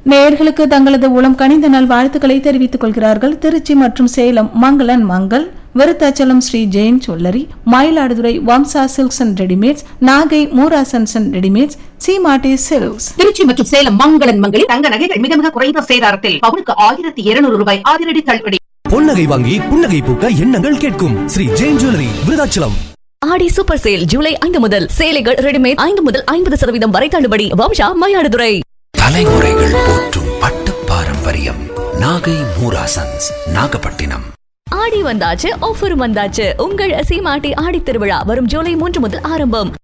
நேயர்களுக்கு தங்களது உளம் கனிந்த நல் வாழ்த்துக்களை தெரிவித்துக் கொள்கிறார்கள் திருச்சி மற்றும் சேலம் மங்களன் மங்கள் விருத்தாச்சலம் ஸ்ரீ ஜெயின் சொல்லரி Mayiladuthurai Vamsa silks and readymades Nagai மூராசன்ஸ் and readymades Seematti silks Trichy மற்றும் சேலம் மங்களன் மங்களில் தங்க நகைகள் மிக மிக குறைந்த சேதாரத்தில் பவுனுக்கு ஆயிரத்தி இருநூறு ரூபாய் அதிரடி தள்ளுபடி பொன்னகை வாங்கி புன்னகை பூக்க எண்ணங்கள் கேட்கும் ஸ்ரீ ஜெயின் ஜுவல்லரி விருதாச்சலம் ஆடி சூப்பர் சேல் ஜூலை ஐந்து முதல் சேலைகள் ரெடிமேட் ஐந்து முதல் ஐம்பது சதவீதம் வரை தள்ளுபடி வம்சா மயிலாடுதுறை தலைமுறைகள் போற்றும் பட்டு பாரம்பரியம் நாகை மூராசன்ஸ் நாகப்பட்டினம் ஆடி வந்தாச்சு ஆஃபரும் வந்தாச்சு உங்கள் சீமாட்டி ஆடி திருவிழா வரும் ஜூலை மூன்று முதல் ஆரம்பம்